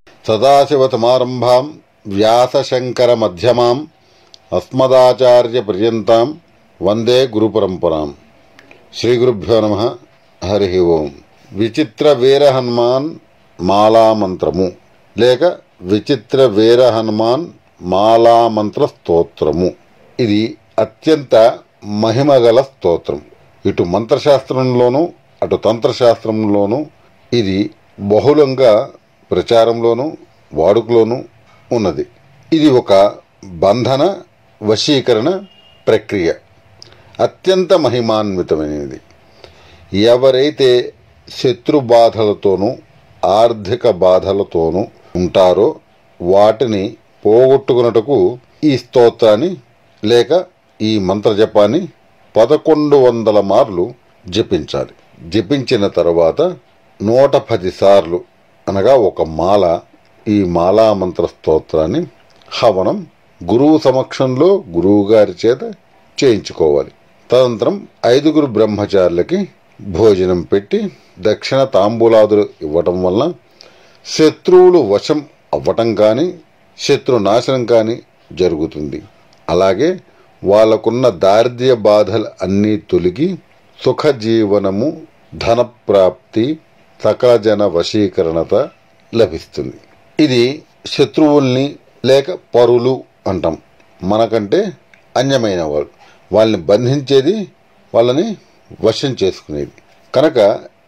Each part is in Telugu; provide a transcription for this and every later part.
సదాశివసమారంభాం వ్యాసశంకరమధ్యమాం అస్మదాచార్యపర్యంతాం వందే గురుపరంపరాం శ్రీగురుభ్యో నమ హరి ఓం విచిత్ర వీర హనుమాన్ మాలామంత్రము లేక విచిత్ర వీర హనుమాన్ మాలామంత్ర స్తోత్రము ఇది అత్యంత మహిమగల స్తోత్రం ఇటు మంత్రశాస్త్రంలోనూ అటు తంత్రశాస్త్రంలోనూ ఇది బహుళంగా ప్రచారంలోనూ వాడుకలోనూ ఉన్నది ఇది ఒక బంధన వశీకరణ ప్రక్రియ అత్యంత మహిమాన్వితమైనది ఎవరైతే శత్రు బాధలతోనూ ఆర్థిక బాధలతోనూ ఉంటారో వాటిని పోగొట్టుకున్నటకు ఈ స్తోత్రాన్ని లేక ఈ మంత్రజపాన్ని పదకొండు వందల మార్లు జపించాలి జపించిన తర్వాత నూట పది సార్లు అనగా ఒక మాల ఈ మాలా మంత్ర స్తోత్రాన్ని హవనం గురువు సమక్షంలో గురువు గారి చేత చేయించుకోవాలి తదనంతరం ఐదుగురు బ్రహ్మచారులకి భోజనం పెట్టి దక్షిణ తాంబూలాదులు ఇవ్వటం వలన శత్రువులు వశం అవ్వటం కానీ శత్రు నాశనం కానీ జరుగుతుంది అలాగే వాళ్ళకున్న దారిద్ర్య బాధలు అన్నీ తొలగి సుఖజీవనము ధనప్రాప్తి సకల జన వశీకరణత లభిస్తుంది ఇది శత్రువుల్ని లేక పరులు అంటాం మనకంటే అన్యమైన వాళ్ళు వాళ్ళని బంధించేది వాళ్ళని వశం చేసుకునేది కనుక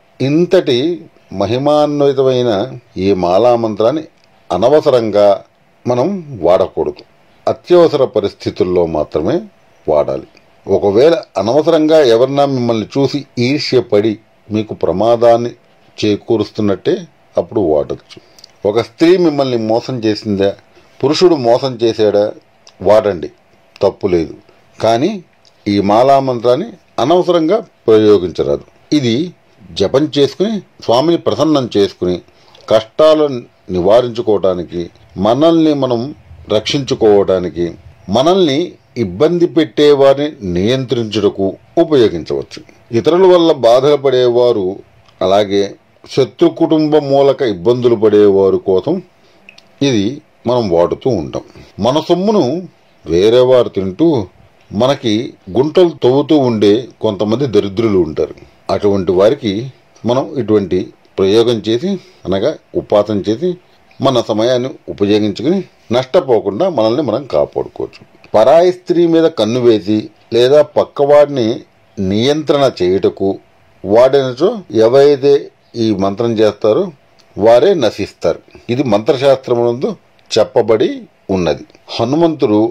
ఇంతటి మహిమాన్వితమైన ఈ మాలామంత్రాన్ని అనవసరంగా మనం వాడకూడదు అత్యవసర పరిస్థితుల్లో మాత్రమే వాడాలి ఒకవేళ అనవసరంగా ఎవరన్నా మిమ్మల్ని చూసి ఈర్ష్యపడి మీకు ప్రమాదాన్ని చేకూరుస్తున్నట్టే అప్పుడు వాడచ్చు ఒక స్త్రీ మిమ్మల్ని మోసం చేసిందా పురుషుడు మోసం చేశాడా వాడండి తప్పు లేదు కానీ ఈ మాలామంత్రాన్ని అనవసరంగా ప్రయోగించరాదు ఇది జపం చేసుకుని స్వామిని ప్రసన్నం చేసుకుని కష్టాలను నివారించుకోవటానికి మనల్ని మనం రక్షించుకోవడానికి మనల్ని ఇబ్బంది పెట్టేవారిని నియంత్రించుటకు ఉపయోగించవచ్చు ఇతరుల వల్ల బాధలు పడేవారు అలాగే శత్రు కుటుంబ మూలక ఇబ్బందులు పడేవారు కోసం ఇది మనం వాడుతూ ఉంటాం మన సొమ్మును వేరే వారు తింటూ మనకి గుంటలు తవ్వుతూ ఉండే కొంతమంది దరిద్రులు ఉంటారు అటువంటి వారికి మనం ఇటువంటి ప్రయోగం చేసి అనగా ఉపాసన చేసి మన సమయాన్ని ఉపయోగించుకుని నష్టపోకుండా మనల్ని మనం కాపాడుకోవచ్చు పరాయి స్త్రీ మీద కన్ను వేసి లేదా పక్కవాడిని నియంత్రణ చేయుటకు వాడినచో ఎవరైతే ఈ మంత్రం చేస్తారో వారే నశిస్తారు ఇది మంత్రశాస్త్రమునందు చెప్పబడి ఉన్నది హనుమంతుడు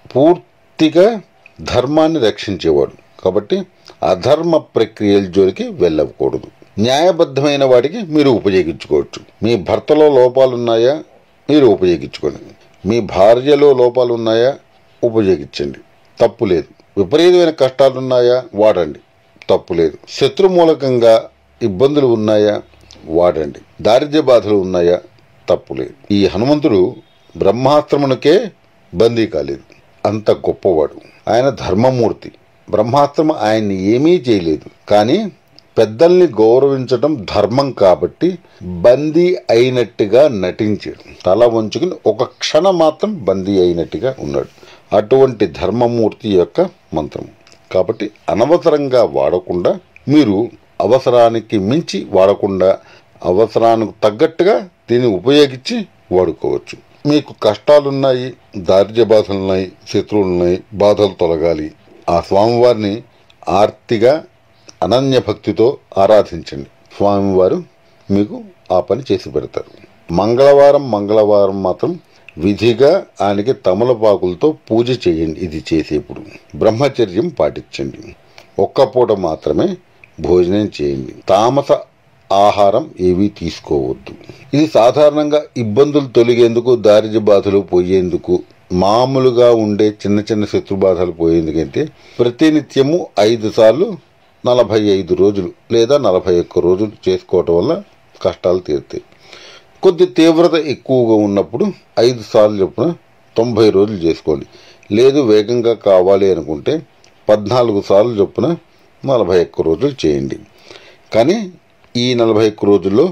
పూర్తిగా ధర్మాన్ని రక్షించేవాడు కాబట్టి అధర్మ ప్రక్రియల జోలికి వెళ్ళకూడదు న్యాయబద్ధమైన వాటికి మీరు ఉపయోగించుకోవచ్చు మీ భర్తలో లోపాలున్నాయా మీరు ఉపయోగించుకోండి మీ భార్యలో లోపాలున్నాయా ఉపయోగించండి తప్పు లేదు విపరీతమైన కష్టాలున్నాయా వాడండి తప్పు లేదు శత్రుమూలకంగా ఇబ్బందులు ఉన్నాయా వాడండి దారిద్ర్య బాధలు ఉన్నాయా తప్పు లేదు ఈ హనుమంతుడు బ్రహ్మాస్త్రమునకే బందీ కాలేదు అంత గొప్పవాడు ఆయన ధర్మమూర్తి బ్రహ్మాస్త్రం ఆయన్ని ఏమీ చేయలేదు కానీ పెద్దల్ని గౌరవించడం ధర్మం కాబట్టి బందీ అయినట్టుగా నటించాడు తల వంచుకుని ఒక క్షణం మాత్రం బందీ అయినట్టుగా ఉన్నాడు అటువంటి ధర్మమూర్తి యొక్క మంత్రం కాబట్టి అనవసరంగా వాడకుండా మీరు అవసరానికి మించి వాడకుండా అవసరానికి తగ్గట్టుగా దీన్ని ఉపయోగించి వాడుకోవచ్చు మీకు కష్టాలున్నాయి దారిద్ర్య బాధలున్నాయి శత్రువులున్నాయి బాధలు తొలగాలి ఆ స్వామివారిని ఆర్తిగా అనన్య భక్తితో ఆరాధించండి స్వామివారు మీకు ఆ పని చేసి పెడతారు మంగళవారం మంగళవారం మాత్రం విధిగా ఆయనకి తమలపాకులతో పూజ చేయండి ఇది చేసేప్పుడు బ్రహ్మచర్యం పాటించండి ఒక్క పూట మాత్రమే భోజనం చేయండి తామస ఆహారం ఏవీ తీసుకోవద్దు ఇది సాధారణంగా ఇబ్బందులు తొలగేందుకు దారిద్ర్య బాధలు పోయేందుకు మామూలుగా ఉండే చిన్న చిన్న శత్రు బాధలు పోయేందుకంటే ప్రతినిత్యము ఐదు సార్లు నలభై ఐదు రోజులు లేదా నలభై ఒక్క రోజులు చేసుకోవటం వల్ల కష్టాలు తీరుతాయి కొద్ది తీవ్రత ఎక్కువగా ఉన్నప్పుడు ఐదు సార్లు చొప్పున తొంభై రోజులు చేసుకోండి లేదు వేగంగా కావాలి అనుకుంటే పద్నాలుగు సార్లు చొప్పున నలభై ఒక్క రోజులు చేయండి కానీ ఈ నలభై ఒక్క రోజుల్లో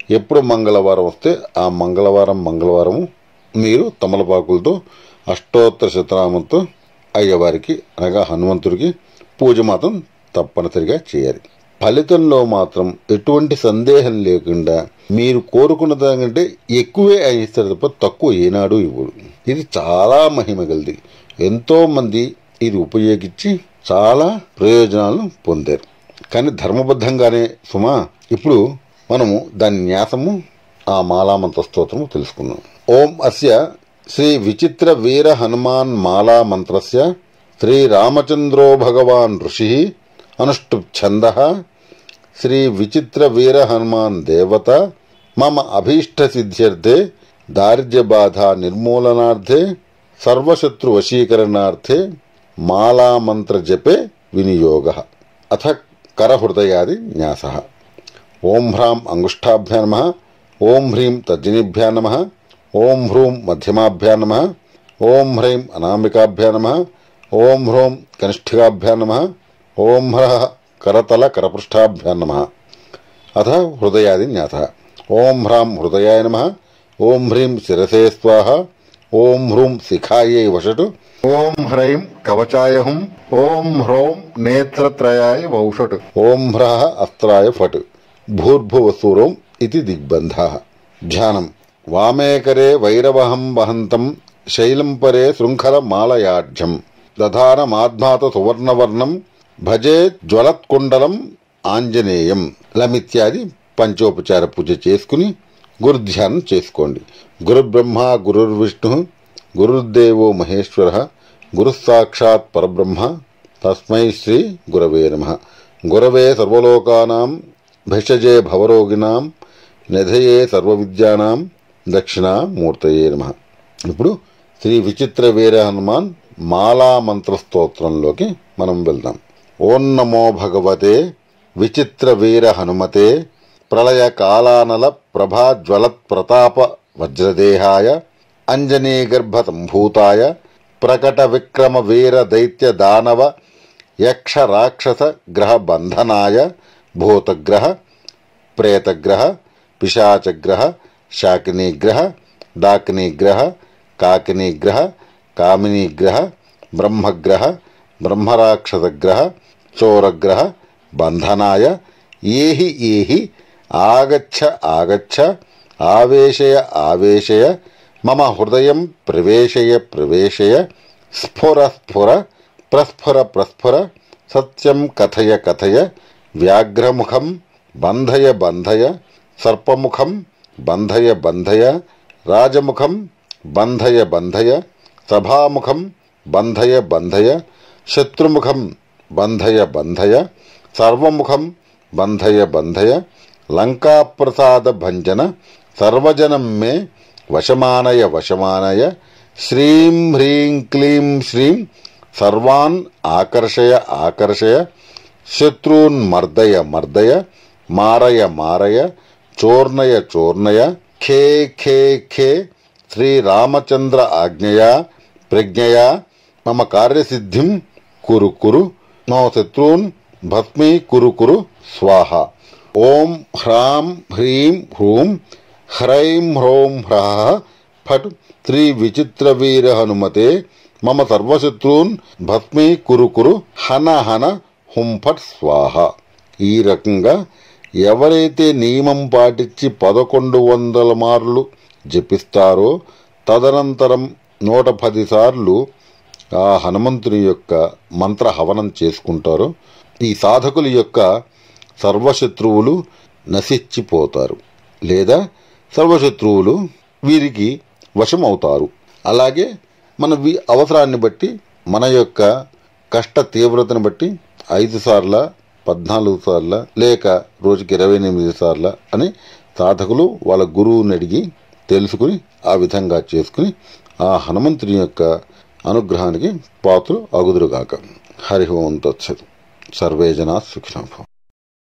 ఎప్పుడు మంగళవారం వస్తే ఆ మంగళవారం మంగళవారము మీరు తమలపాకులతో అష్టోత్తర శతనామంతో అయ్యవారికి అనగా హనుమంతుడికి పూజ మాత్రం తప్పనిసరిగా చేయాలి ఫలితంలో మాత్రం ఎటువంటి సందేహం లేకుండా మీరు కోరుకున్న దానికంటే ఎక్కువే ఆయన ఇస్తారు తప్ప తక్కువ ఏనాడు ఇవ్వడు ఇది చాలా మహిమ గలది ఎంతో మంది ఇది ఉపయోగించి చాలా ప్రయోజనాలను పొందారు కానీ ధర్మబద్ధంగానే సుమా ఇప్పుడు మనము దాని న్యాసము ఆ మాలామంత్ర స్తోత్రము తెలుసుకుందాం ఓం అస్య శ్రీ విచిత్ర వీర హనుమాన్ మాలా మంత్రస్య శ్రీ రామచంద్రో భగవాన్ ఋషి అనుష్ఠుప్ ఛంద శ్రీ విచిత్ర వీర హనుమాన్ దేవత మమ అభీష్ట సిద్ధ్యర్థే దారిద్ర్య బాధ నిర్మూలనార్థే సర్వశత్రు వశీకరణార్థే మాలామంత్ర జపే వినియోగ అథ కరహృదయాది న్యాస ఓం హ్రాం అంగుష్టాభ్యా నమ ఓం హ్రీం తర్జనిభ్యా నమ ఓం హ్రూం మధ్యమాభ్యా నమ ఓం హ్రైం అనామికాభ్యా నమ ఓం హ్రోం కనిష్ఠికాభ్యా నమ ఓం హ్రః కరతల కరపృష్ఠాభ్యా నమ అథ హృదయాది న్యాస ఓం హ్రాం హృదయాయ నమ ఓం హ్రీం శిరసే స్వాహ ఓం హ్రూం శిఖాయై వషటు ఓం హ్రైం కవచాయ హుం ఓం హ్రౌం నేత్రత్రయాయ వౌషట్ ఓం హ్రః అస్త్రాయ ఫట్ భూర్భువసూరం ఇది దిగ్బంధ ధ్యానం వామేకరే వైరవహం వహంతం శైలం పరే శృంఖల మాలయాఢ్యం దధానమాధ్మాత సువర్ణవర్ణం భజే జ్వలత్కుండలం ఆంజనేయం లమిత్యాది పంచోపచార పూజ చేసుకుని గురుధ్యానం చేసుకోండి గురుబ్రహ్మ గురుర్విష్ణు గురుర్దేవో మహేశ్వర గురు సాక్షాత్ పరబ్రహ్మ తస్మై శ్రీ గురవే నమ గురవే సర్వలోకానాం భిషజే భవరోగిణాం నిధయే సర్వవిద్యానాం దక్షిణామూర్తయే నమ ఇప్పుడు శ్రీ విచిత్ర వీర హనుమాన్ మాలా మంత్ర స్తోత్రంలోకి మనం వెళ్దాం ఓం నమో భగవతే విచిత్ర వీర హనుమతే ప్రళయ కాలానల ప్రభా జ్వలత్ ప్రతాప వజ్రదేహాయ అంజనీగర్భ సంభూతాయ ప్రకట విక్రమ వీర దైత్య దానవ యక్ష రాక్షస గ్రహ బంధనాయ భూతగ్రహ ప్రేతగ్రహ పిశాచగ్రహ శాకినీగ్రహ డాకినీగ్రహ కాకినీగ్రహ కామినీగ్రహ బ్రహ్మగ్రహ బ్రహ్మరాక్షసగ్రహ చోరగ్రహ బంధనాయ ఏహి ఏహి ఆగచ్చ ఆగచ్చ ఆవేశయ ఆవేశయ మమ హృదయం ప్రవేశయ ప్రవేశయ స్ఫుర స్ఫుర ప్రస్ఫుర ప్రస్ఫుర సత్యం కథయ కథయ వ్యాఘ్రముఖం బంధయ బంధయ సర్పముఖం బంధయ బంధయ రాజముఖం బంధయ బంధయ సభాముఖం బంధయ బంధయ శత్రుముఖం బంధయ బంధయ సర్వముఖం బంధయ బంధయ లంకాప్రసాద భంజన సర్వజనం మే వశమానయ వశమానయ శ్రీం హ్రీం క్లీం శ్రీం సర్వాన్ ఆకర్షయ ఆకర్షయ శత్రూన్ మర్దయ మర్దయ మారయ మారయ చోర్ణయ చోర్ణయ ఖే ఖే ఖే శ్రీరామచంద్ర ఆజ్ఞయా ప్రజ్ఞయా మమ కార్యసిద్ధిం కురు కురు మమ శత్రూన్ భస్మీ కురు కురు స్వాహ ఓం హ్రాం హ్రీం హ్రూం హ్రైం హ్రౌం హ్రః ఫట్ శ్రీ విచిత్ర వీర హనుమతే మమ సర్వశత్రూన్ భస్మీ కురు కురు హన హన హుం ఫట్ స్వాహ ఈ రకంగా ఎవరైతే నియమం పాటించి పదకొండు వందల మార్లు జపిస్తారో తదనంతరం నూట పది సార్లు ఆ హనుమంతుని యొక్క మంత్ర హవనం చేసుకుంటారో ఈ సాధకుల యొక్క సర్వశత్రువులు నశించిపోతారు లేదా సర్వశత్రువులు వీరికి వశం అవుతారు అలాగే మన వి- అవసరాన్ని బట్టి మన యొక్క కష్ట తీవ్రతను బట్టి ఐదు సార్ల పద్నాలుగు సార్ల లేక రోజుకి ఇరవై ఎనిమిది సార్ల అని సాధకులు వాళ్ళ గురువుని అడిగి తెలుసుకుని ఆ విధంగా చేసుకుని ఆ హనుమంతుని యొక్క అనుగ్రహానికి పాత్ర అగుదురుగాక హరి ఓం తత్సత్ సర్వే జనా సుఖినో భవంతు.